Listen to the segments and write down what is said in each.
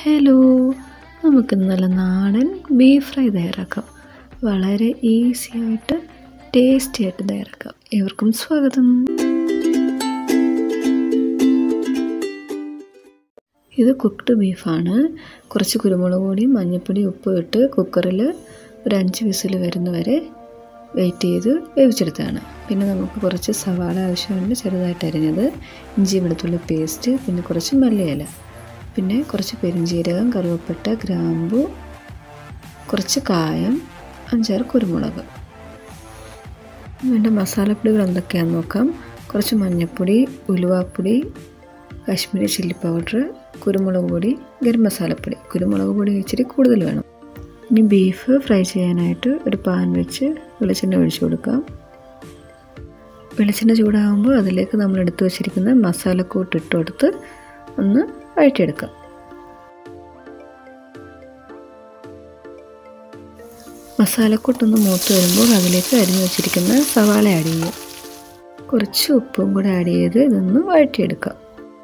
hello നമുക്ക് നല്ല നാടൻ ബീഫ് ഫ്രൈ തയ്യാറാക്കാം വളരെ ഈസി ആയിട്ട് ടേസ്റ്റി ആയിട്ട് തയ്യാറാക്കാം ഏവർക്കും സ്വാഗതം ഇത് കുക്ക്ഡ് ബീഫാണ് കുറച്ച് കുരുമുളക് പൊടി മഞ്ഞൾപ്പൊടി ഉപ്പ് ഇട്ട് കുക്കറിൽ ഒരു അഞ്ച് വിസിൽ വരുന്നവരെ വെയിറ്റ് ചെയ്ത് വേവിച്ചെടുത്തതാണ് പിന്നെ നമുക്ക് കുറച്ച് സവാള ആവശ്യമുണ്ട് ചെറുതായിട്ട് അരിഞ്ഞത് ഇഞ്ചി വെളുത്തുള്ളി പേസ്റ്റ് പിന്നെ കുറച്ച് മല്ലിയില പിന്നെ കുറച്ച് പെരിഞ്ജീരകം കറുവപ്പട്ട ഗ്രാമ്പു കുറച്ച് കായം അഞ്ചാറ് കുരുമുളക് വേണ്ട മസാലപ്പൊടികൾ എന്തൊക്കെയാണെന്ന് നോക്കാം കുറച്ച് മഞ്ഞൾപ്പൊടി ഉലുവാപ്പൊടി കാശ്മീരി ചില്ലി പൗഡർ കുരുമുളക് പൊടി ഗരം മസാലപ്പൊടി കുരുമുളക് പൊടി ഇച്ചിരി കൂടുതൽ വേണം ഇനി ബീഫ് ഫ്രൈ ചെയ്യാനായിട്ട് ഒരു പാൻ വെച്ച് വെളിച്ചെണ്ണ ഒഴിച്ചു കൊടുക്കാം വെളിച്ചെണ്ണ ചൂടാകുമ്പോൾ അതിലേക്ക് നമ്മൾ എടുത്തു വച്ചിരിക്കുന്ന മസാലക്കൂട്ട് ഇട്ട് കൊടുത്ത് ഒന്ന് വഴറ്റിയെടുക്കാം മസാലക്കൂട്ടൊന്ന് മൂത്ത് വരുമ്പോൾ അതിലേക്ക് അരിഞ്ഞു വെച്ചിരിക്കുന്ന സവാള ആഡ് ചെയ്യുക കുറച്ച് ഉപ്പും കൂടെ ആഡ് ചെയ്ത് ഇതൊന്ന് വഴറ്റിയെടുക്കാം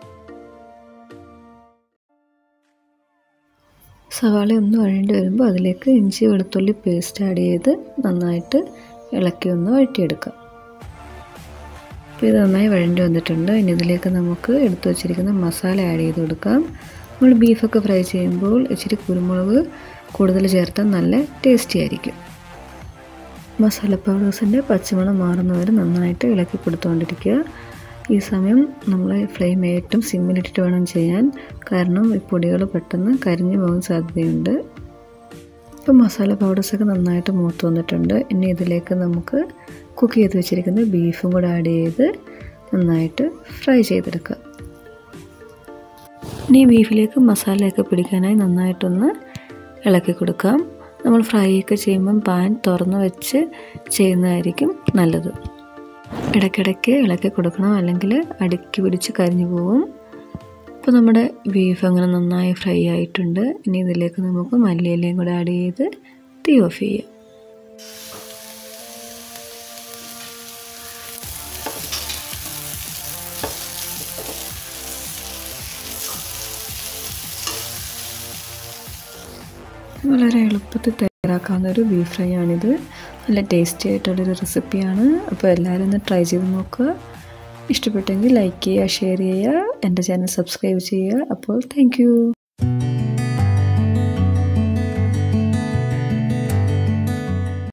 സവാള ഒന്ന് വഴണ്ടി വരുമ്പോൾ അതിലേക്ക് ഇഞ്ചി വെളുത്തുള്ളി പേസ്റ്റ് ആഡ് ചെയ്ത് നന്നായിട്ട് ഇളക്കി ഒന്ന് വഴറ്റിയെടുക്കാം അപ്പോൾ ഇത് നന്നായി വഴണ്ടി വന്നിട്ടുണ്ട് ഇനി ഇതിലേക്ക് നമുക്ക് എടുത്തു വച്ചിരിക്കുന്ന മസാല ആഡ് ചെയ്ത് കൊടുക്കാം നമ്മൾ ബീഫൊക്കെ ഫ്രൈ ചെയ്യുമ്പോൾ ഇച്ചിരി കുരുമുളക് കൂടുതൽ ചേർത്താൽ നല്ല ടേസ്റ്റി ആയിരിക്കും മസാല പൗഡേഴ്സിൻ്റെ പച്ചമണം മാറുന്നവരെ നന്നായിട്ട് ഇളക്കി കൊടുത്തുകൊണ്ടിരിക്കുക ഈ സമയം നമ്മൾ ഫ്ലെയിം ഏറ്റവും സിമ്മിലിട്ടിട്ട് വേണം ചെയ്യാൻ കാരണം ഈ പൊടികൾ പെട്ടെന്ന് കരിഞ്ഞു പോകാൻ സാധ്യതയുണ്ട് ഇപ്പോൾ മസാല പൗഡേഴ്സൊക്കെ നന്നായിട്ട് മൂത്ത് വന്നിട്ടുണ്ട് ഇനി ഇതിലേക്ക് നമുക്ക് കുക്ക് ചെയ്ത് വെച്ചിരിക്കുന്ന ബീഫും കൂടെ ആഡ് ചെയ്ത് നന്നായിട്ട് ഫ്രൈ ചെയ്തെടുക്കുക ഇനി ബീഫിലേക്ക് മസാലയൊക്കെ പിടിക്കാനായി നന്നായിട്ടൊന്ന് ഇളക്കി കൊടുക്കാം നമ്മൾ ഫ്രൈ ഒക്കെ ചെയ്യുമ്പം പാൻ തുറന്ന് വെച്ച് ചെയ്യുന്നതായിരിക്കും നല്ലത് ഇടയ്ക്കിടയ്ക്ക് ഇളക്കി കൊടുക്കണം അല്ലെങ്കിൽ അടുക്കി പിടിച്ച് കരിഞ്ഞു പോകും ഇപ്പോൾ നമ്മുടെ ബീഫ് അങ്ങനെ നന്നായി ഫ്രൈ ആയിട്ടുണ്ട് ഇനി ഇതിലേക്ക് നമുക്ക് മല്ലിയിലയും കൂടെ ആഡ് ചെയ്ത് തീ ഓഫ് ചെയ്യാം വളരെ എളുപ്പത്തിൽ തയ്യാറാക്കാവുന്ന ഒരു ബീഫ് ഫ്രൈ ആണിത് നല്ല ടേസ്റ്റി ആയിട്ടുള്ളൊരു റെസിപ്പിയാണ് അപ്പോൾ എല്ലാവരും ഒന്ന് ട്രൈ ചെയ്ത് നോക്കുക ഇഷ്ടപ്പെട്ടെങ്കിൽ ലൈക്ക് ചെയ്യുക ഷെയർ ചെയ്യുക എൻ്റെ ചാനൽ സബ്സ്ക്രൈബ് ചെയ്യുക അപ്പോൾ താങ്ക്